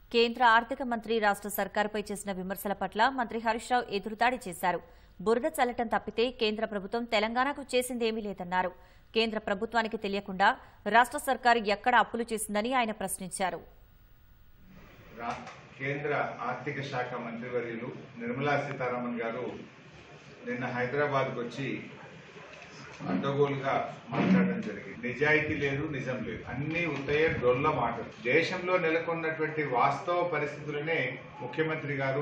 కేంద్ర ఆర్థిక మంత్రి రాష్ట్ర సర్కారుపై చేసిన విమర్శల పట్ల మంత్రి హరీష్ రావు ఎదురుదాడి చేశారు బురద చల్లటం తప్పితే కేంద్ర ప్రభుత్వం తెలంగాణకు చేసిందేమీ లేదన్నారు కేంద్ర ప్రభుత్వానికి తెలియకుండా రాష్ట్ర సర్కారు ఎక్కడ అప్పులు చేసిందని ఆయన ప్రశ్నించారు రా- కేంద్ర ఆర్థిక శాఖ మంత్రివర్యులు నిర్మలా సీతారామన్ గారు నిన్న హైదరాబాద్కు వచ్చి అడ్డగోలుగా మాట్లాడడం జరిగింది నిజాయితీ లేదు నిజం లేదు అన్ని ఉత్తయ డొల్ల మాటలు దేశంలో నెలకొన్నటువంటి వాస్తవ పరిస్థితులనే ముఖ్యమంత్రి గారు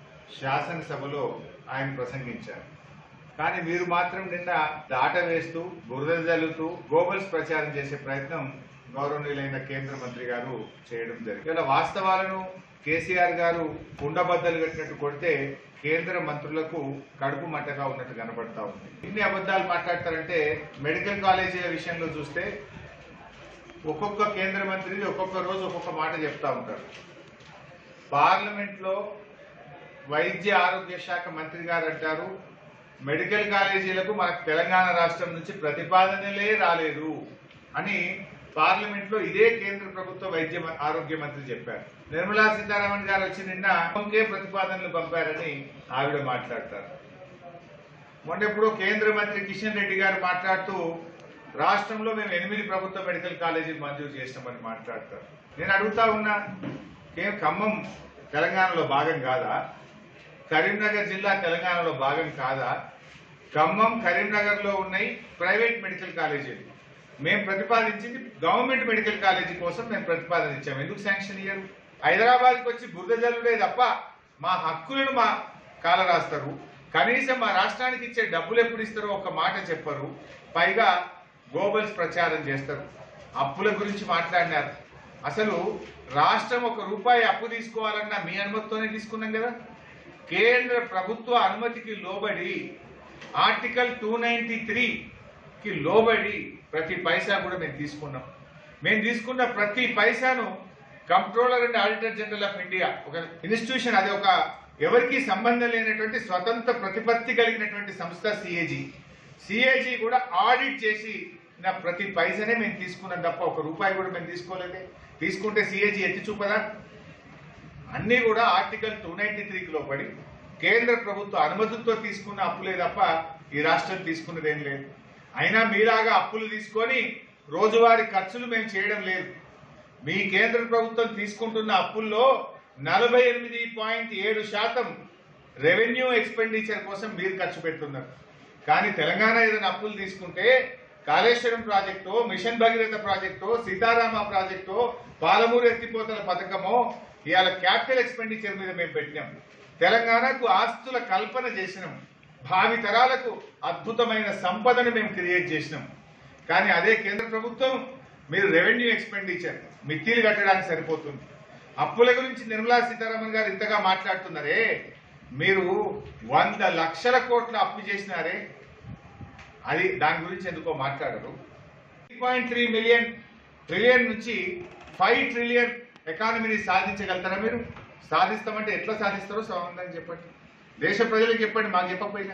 శాసనసభలో ఆయన ప్రసంగించారు కానీ మీరు మాత్రం నిన్న దాట వేస్తూ బురద జల్లుతూ గోబల్స్ ప్రచారం చేసే ప్రయత్నం గౌరవనీయులైన కేంద్ర మంత్రి గారు చేయడం జరిగింది ఇలా వాస్తవాలను కేసీఆర్ గారు కుండబద్దలు కట్టినట్టు కొడితే కేంద్ర మంత్రులకు కడుపు మంటగా ఉన్నట్టు కనబడతా ఉంది ఇన్ని అబద్ధాలు మాట్లాడతారంటే మెడికల్ కాలేజీల విషయంలో చూస్తే ఒక్కొక్క కేంద్ర మంత్రి ఒక్కొక్క రోజు ఒక్కొక్క మాట చెప్తా ఉంటారు పార్లమెంట్ లో వైద్య ఆరోగ్య శాఖ మంత్రి గారు అంటారు మెడికల్ కాలేజీలకు మనకు తెలంగాణ రాష్ట్రం నుంచి ప్రతిపాదనలే రాలేదు అని పార్లమెంట్ లో ఇదే కేంద్ర ప్రభుత్వ వైద్య మ- ఆరోగ్య మంత్రి చెప్పారు నిర్మలా సీతారామన్ గారు వచ్చి నిన్న ఒకే ప్రతిపాదనలు పంపారని ఆవిడ మాట్లాడతారు మొన్న ఎప్పుడో కేంద్ర మంత్రి కిషన్ రెడ్డి గారు మాట్లాడుతూ రాష్ట్రంలో మేము ఎనిమిది ప్రభుత్వ మెడికల్ కాలేజీలు మంజూరు చేసినామని మాట్లాడతారు నేను అడుగుతా ఉన్నా కేం ఖమ్మం తెలంగాణలో భాగం కాదా కరీంనగర్ జిల్లా తెలంగాణలో భాగం కాదా ఖమ్మం కరీంనగర్ లో ఉన్నాయి ప్రైవేట్ మెడికల్ కాలేజీలు మేము ప్రతిపాదించింది గవర్నమెంట్ మెడికల్ కాలేజీ కోసం మేము ప్రతిపాదన ఇచ్చాం ఎందుకు శాంక్షన్ ఇయ్యరు హైదరాబాద్కి వచ్చి బురద జల్లుడే తప్ప మా హక్కులను మా కాల రాస్తారు కనీసం మా రాష్ట్రానికి ఇచ్చే డబ్బులు ఎప్పుడు ఇస్తారో ఒక మాట చెప్పరు పైగా గోబల్స్ ప్రచారం చేస్తారు అప్పుల గురించి మాట్లాడినారు అసలు రాష్ట్రం ఒక రూపాయి అప్పు తీసుకోవాలన్నా మీ అనుమతితోనే తీసుకున్నాం కదా కేంద్ర ప్రభుత్వ అనుమతికి లోబడి ఆర్టికల్ టూ నైన్టీ కి లోబడి ప్రతి పైసా కూడా మేము తీసుకున్నాం మేము తీసుకున్న ప్రతి పైసాను controller and auditor general of India ఒక ఇన్స్టిట్యూషన్ అది ఒక ఎవరికి సంబంధం లేనటువంటి స్వతంత్ర ప్రతిపత్తి కలిగినటువంటి సంస్థ సిఏజీ సిఏజీ కూడా ఆడిట్ చేసి నా ప్రతి పైసనే మేము తీసుకున్నాం తప్ప ఒక రూపాయి కూడా మేము తీసుకోలేదే తీసుకుంటే సిఏజీ ఎత్తి చూపదా అన్నీ కూడా ఆర్టికల్ టూ నైన్టీ త్రీకి లోపడి కేంద్ర ప్రభుత్వ అనుమతులతో తీసుకున్న అప్పులే తప్ప ఈ రాష్ట్రం తీసుకున్నది ఏం లేదు అయినా మీలాగా అప్పులు తీసుకొని రోజువారీ ఖర్చులు మేము చేయడం లేదు మీ కేంద్ర ప్రభుత్వం తీసుకుంటున్న అప్పుల్లో నలభై ఎనిమిది పాయింట్ ఏడు శాతం రెవెన్యూ ఎక్స్పెండిచర్ కోసం మీరు ఖర్చు పెడుతున్నారు కానీ తెలంగాణ ఏదైనా అప్పులు తీసుకుంటే Kaleshwaram project mission Bhagiratha project Sitarama project Palamuru ఎత్తిపోతల పథకము ఇవాళ క్యాపిటల్ ఎక్స్పెండిచర్ మీద మేము పెట్టినాం తెలంగాణకు ఆస్తుల కల్పన చేసినాం భావి తరాలకు అద్భుతమైన సంపదను మేము క్రియేట్ చేసినాం కానీ అదే కేంద్ర ప్రభుత్వం మీరు రెవెన్యూ ఎక్స్పెండిచర్ మిత్తిలు కట్టడానికి సరిపోతుంది అప్పుల గురించి నిర్మలా సీతారామన్ గారు ఇంతగా మాట్లాడుతున్నారే మీరు వంద లక్షల కోట్ల అప్పు చేసినారే అది దాని గురించి ఎందుకో మాట్లాడరు పాయింట్ త్రీ మిలియన్ ట్రిలియన్ నుంచి ఫైవ్ ట్రిలియన్ ఎకానమీని సాధించగలుగుతారా మీరు సాధిస్తామంటే ఎట్లా సాధిస్తారో సమాధానం చెప్పండి దేశ ప్రజలకు చెప్పండి మాకు చెప్పకపోయినా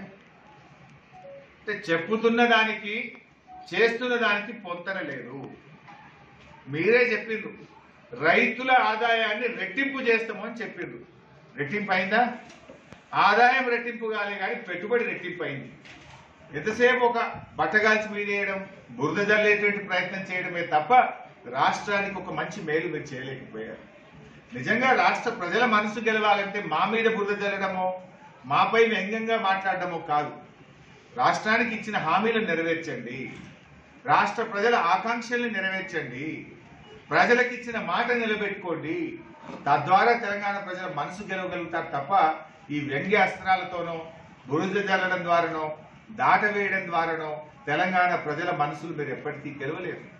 అంటే చెప్పుతున్న దానికి చేస్తున్న దానికి పొంతన లేదు మీరే చెప్పిండ్రు రైతుల ఆదాయాన్ని రెట్టింపు చేస్తామని చెప్పిండ్రు రెట్టింపు అయిందా ఆదాయం రెట్టింపు కాలే కానీ పెట్టుబడి రెట్టింపు అయింది ఎంతసేపు ఒక బట్టగాల్చి మీదేయడం బురద జల్లేటువంటి ప్రయత్నం చేయడమే తప్ప రాష్ట్రానికి ఒక మంచి మేలు మీరు చేయలేకపోయారు నిజంగా రాష్ట్ర ప్రజల మనసు గెలవాలంటే మా మీద బురద జల్లడమో మాపై వ్యంగ్యంగా మాట్లాడడమో కాదు రాష్ట్రానికి ఇచ్చిన హామీలను నెరవేర్చండి రాష్ట్ర ప్రజల ఆకాంక్షల్ని నెరవేర్చండి ప్రజలకు ఇచ్చిన మాట నిలబెట్టుకోండి తద్వారా తెలంగాణ ప్రజల మనసు గెలవగలుగుతారు తప్ప ఈ వ్యంగ్య అస్త్రాలతోనో బురద జల్లడం ద్వారానో దాటవేయడం ద్వారానో తెలంగాణ ప్రజల మనసులు మీరు ఎప్పటికీ గెలవలేరు